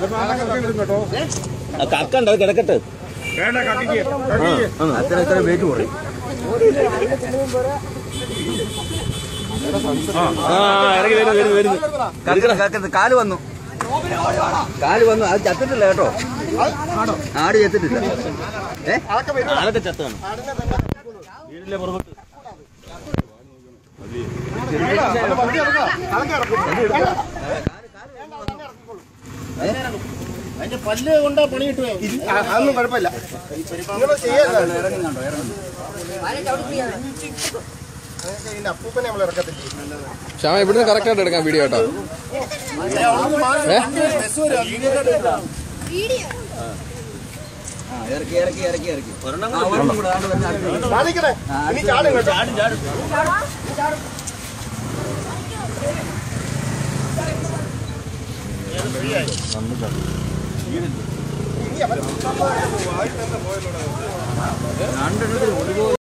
ആ കക്കണ്ട അത് കിടക്കട്ടെ അത്ര ഇത്ര വെയിറ്റ് കുറയും ആ ഇറങ്ങി വരുന്നു വരുന്നു വരുന്നു കറക്കരുത് കറക്കരുത് കാല് വന്നു കാല് വന്നു അത് ചത്തിട്ടില്ല കേട്ടോ ആട് ചത്തിട്ടില്ല ഏ ആളൊക്കെ ചത്താണ് വീടിന്റെ പുറകോട്ട് അതിന്റെ പല്ല് കൊണ്ടാ പണി കിട്ടുമോ അതൊന്നും കുഴപ്പമില്ല നിങ്ങൾ ചെയ്യല്ല ഇറങ്ങുന്നുണ്ടോ ഇറങ്ങുന്നു ഇതിന്റെ അപ്പൂപ്പനെ നമ്മൾ ഇറക്കത്തില്ല ശ്യാമ ഇവിടുന്ന് കറക്റ്റ് ആയിട്ട് എടുക്കാം വീഡിയോ കേട്ടോ ആ, ഇറക്കി ഇറക്കി ഇറക്കി ഇറക്കി ആ, ഒരെണ്ണം കൂടെ, ആണ്ട് വരുന്നു, അടുത്ത് വരുന്നു. കാണിക്കണേ ഇനി ചാടും കേട്ടോ ചാടും ചാടും ഇനി അവൻ രണ്ടെണ്ണത്തിൽ ഒരുപോലെ